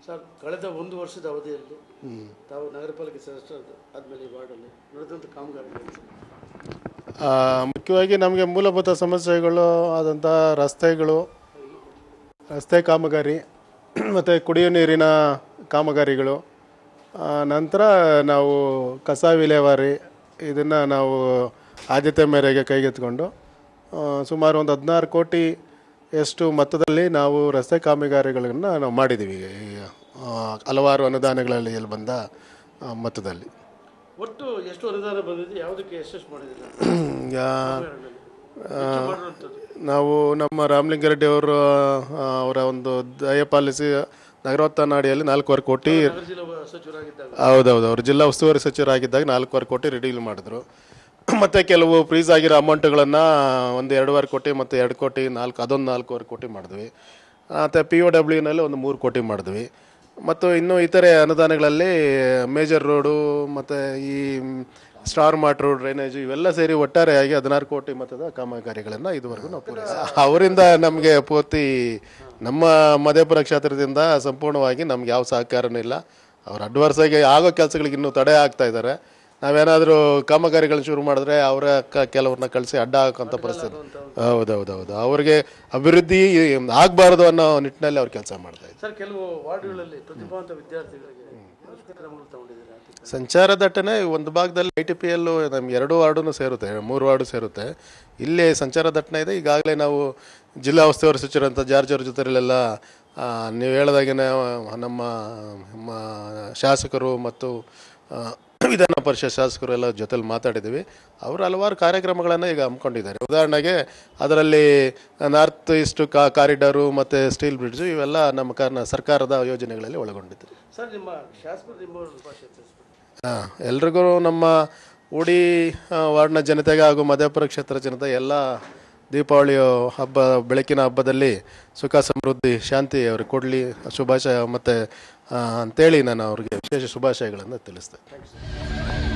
Sir ಕಳೆದ ಒಂದು ವರ್ಷದ ಅವಧಿಯಲ್ಲಿ ತಾವು ನಗರ ಪಾಲಿಕೆ ಸದಸ್ಯರು ಆದಮೇಲೆ ಈ ವಾರ್ಡಲ್ಲಿ ನಡೆದಂಥ ಕಾಮಗಾರಿಗಳು ಸರ್. ಆ, ಮುಖ್ಯವಾಗಿ ನಮಗೆ ಮೂಲಭೂತ ಸಮಸ್ಯೆಗಳು ಆದಂಥ ರಸ್ತೆಗಳು ರಸ್ತೆ ಕಾಮಗಾರಿ ಮತ್ತು ಕುಡಿಯೋ ನೀರಿನ ಕಾಮಗಾರಿಗಳು ಆ, ನಂತರ ನಾವು ಕಸ ವಿಲೇವಾರಿ ಇದನ್ನು ನಾವು ಆದ್ಯತೆ ಮೇರೆಗೆ ಕೈಗೆತ್ತಿಕೊಂಡು ಆ, ಸುಮಾರು ಒಂದು ಹದಿನಾರು ಕೋಟಿ ಎಷ್ಟು ಮೊತ್ತದಲ್ಲಿ ನಾವು ರಸ್ತೆ ಕಾಮಗಾರಿಗಳನ್ನು ನಾವು ಮಾಡಿದ್ದೀವಿ ಈ, ಆ, ಹಲವಾರು ಅನುದಾನಗಳಲ್ಲಿ ಎಲ್ಲಿ ಬಂದ ಆ, ಮೊತ್ತದಲ್ಲಿ ಒಟ್ಟು ಎಷ್ಟು ಅನುದಾನ ಬಂದಿದೆ ಯಾವುದಕ್ಕೆ ಎಷ್ಟೆಷ್ಟು ಮಾಡಿದ್ದೀರಾ ಈಗ ಹೆಚ್ಚು ಮಾಡಿರುವಂಥದ್ದು ನಾವು ನಮ್ಮ ರಾಮಲಿಂಗಾರೆಡ್ಡಿ ಅವರು ಅವರ ಒಂದು ದಯಪಾಲಿಸಿ ನಗರೋತ್ಥಾನ ಅಡಿಯಲ್ಲಿ ನಾಲ್ಕೂವರೆ ಕೋಟಿ ನಗರ ಜಿಲ್ಲಾ ಸಚಿವರಾಗಿದ್ದಾಗ ಹೌದೌದು ಅವರು ಜಿಲ್ಲಾ ಉಸ್ತುವಾರಿ ಸಚಿವರಾಗಿದ್ದಾಗ ನಾಲ್ಕೂವರೆ ಕೋಟಿ ರಿಡೀಲ್ ಮಾಡಿದ್ರು ಮತ್ತು ಕೆಲವು ಫ್ರೀಸ್ ಆಗಿರೋ ಅಮೌಂಟ್ಗಳನ್ನು ಒಂದು ಎರಡೂವರೆ ಕೋಟಿ ಮತ್ತು ಎರಡು ಕೋಟಿ ನಾಲ್ಕು ಅದೊಂದು ನಾಲ್ಕೂವರೆ ಕೋಟಿ ಮಾಡಿದ್ವಿ ಮತ್ತು ಪಿ ಒ ಡಬ್ಲ್ಯೂನಲ್ಲಿ ಒಂದು ಮೂರು ಕೋಟಿ ಮಾಡಿದ್ವಿ ಮತ್ತು ಇನ್ನು ಇತರೆ ಅನುದಾನಗಳಲ್ಲಿ ಮೇಜರ್ ರೋಡು ಮತ್ತು ಈ ಸ್ಟಾರ್ ಮಾಟ್ರು ಡ್ರೈನೇಜು ಇವೆಲ್ಲ ಸೇರಿ ಒಟ್ಟಾರೆಯಾಗಿ ಹದಿನಾರು ಕೋಟಿ ಮೊತ್ತದ ಕಾಮಗಾರಿಗಳನ್ನು ಇದುವರೆಗೂ ನಾವು ಪೂರೈಸಿ ಅವರಿಂದ ನಮಗೆ ಪೂರ್ತಿ ನಮ್ಮ ಮಧೇಪುರ ಕ್ಷೇತ್ರದಿಂದ ಸಂಪೂರ್ಣವಾಗಿ ನಮ್ಗೆ ಯಾವ ಸಹಕಾರನೂ ಇಲ್ಲ ಅವ್ರು ಅಡ್ವಾನ್ಸಾಗಿ ಆಗೋ ಕೆಲಸಗಳಿಗೆ ಇನ್ನೂ ತಡೆ ಆಗ್ತಾ ಇದ್ದಾರೆ ನಾವೇನಾದರೂ ಕಾಮಗಾರಿಗಳನ್ನ ಶುರು ಮಾಡಿದ್ರೆ ಅವರ ಕ ಕೆಲವ್ರನ್ನ ಕಳಿಸಿ ಅಡ್ಡ ಹಾಕೋಂಥ ಪರಿಸ್ಥಿತಿ ಹೌದೌದೌದು ಅವ್ರಿಗೆ ಅಭಿವೃದ್ಧಿ ಆಗಬಾರ್ದು ಅನ್ನೋ ನಿಟ್ಟಿನಲ್ಲಿ ಅವ್ರು ಕೆಲಸ ಮಾಡ್ತಾ ಇದ್ದಾರೆ ಸರ್ ಕೆಲವು ವಾರ್ಡ್ಗಳಲ್ಲಿ ಪ್ರತಿಭಾವಂತ ವಿದ್ಯಾರ್ಥಿಗಳಿಗೆ ಎಷ್ಟು ಕ್ರಮಗಳು ತಗೊಂಡಿದ್ದೀರಾ ಸಂಚಾರ ದಟ್ಟಣೆ ಒಂದು ಭಾಗದಲ್ಲಿ ಐ ಟಿ ಪಿ ಎಲ್ಲು ನಮ್ಗೆ ಎರಡು ವಾರ್ಡೂ ಸೇರುತ್ತೆ ಮೂರು ವಾರ್ಡು ಸೇರುತ್ತೆ ಇಲ್ಲಿ ಸಂಚಾರ ದಟ್ಟಣೆ ಇದೆ ಈಗಾಗಲೇ ನಾವು ಜಿಲ್ಲಾ ಉಸ್ತುವಾರಿ ಸಚಿವರಂತ ಜಾರ್ಜ್ ಅವ್ರ ಜೊತೆಲೆಲ್ಲ ಆ, ನೀವು ಹೇಳ್ದಾಗೆ ನಮ್ಮ ನಮ್ಮ ಶಾಸಕರು ಮತ್ತು ಆ, ವಿಧಾನ ಪರಿಷತ್ ಶಾಸಕರು ಎಲ್ಲ ಜೊತೆಲಿ ಮಾತಾಡಿದ್ದೀವಿ ಅವರು ಹಲವಾರು ಕಾರ್ಯಕ್ರಮಗಳನ್ನು ಈಗ ಹಮ್ಮಿಕೊಂಡಿದ್ದಾರೆ ಉದಾಹರಣೆಗೆ ಅದರಲ್ಲಿ ನಾರ್ತ್ ಈಸ್ಟ್ ಕಾ ಕಾರಿಡಾರು ಮತ್ತು ಸ್ಟೀಲ್ ಬ್ರಿಡ್ಜು ಇವೆಲ್ಲ ನಮ್ಮ ಕಾರ್ನ ಸರ್ಕಾರದ ಯೋಜನೆಗಳಲ್ಲಿ ಒಳಗೊಂಡಿದೆ ಸರ್ ನಿಮ್ಮ ಶಾಸಕರು ನಿಮ್ಮ ಭಾಷೆ ತಿಳಿಸ್ಬಿಡಿ ಹಾಂ ಎಲ್ರಿಗೂ ನಮ್ಮ ಉಡಿ ಆ, ವಾರ್ಡ್ನ ಜನತೆಗೆ ಹಾಗೂ ಮಧೇಪುರ ಕ್ಷೇತ್ರ ಜನತೆ ಎಲ್ಲ ದೀಪಾವಳಿಯ ಹಬ್ಬ ಬೆಳಕಿನ ಹಬ್ಬದಲ್ಲಿ ಸುಖ ಸಮೃದ್ಧಿ ಶಾಂತಿ ಅವ್ರಿಗೆ ಕೊಡಲಿ ಶುಭಾಶಯ ಮತ್ತು ಅಂತೇಳಿ ನಾನು ಅವ್ರಿಗೆ ವಿಶೇಷ ಶುಭಾಶಯಗಳನ್ನು ತಿಳಿಸ್ತೇನೆ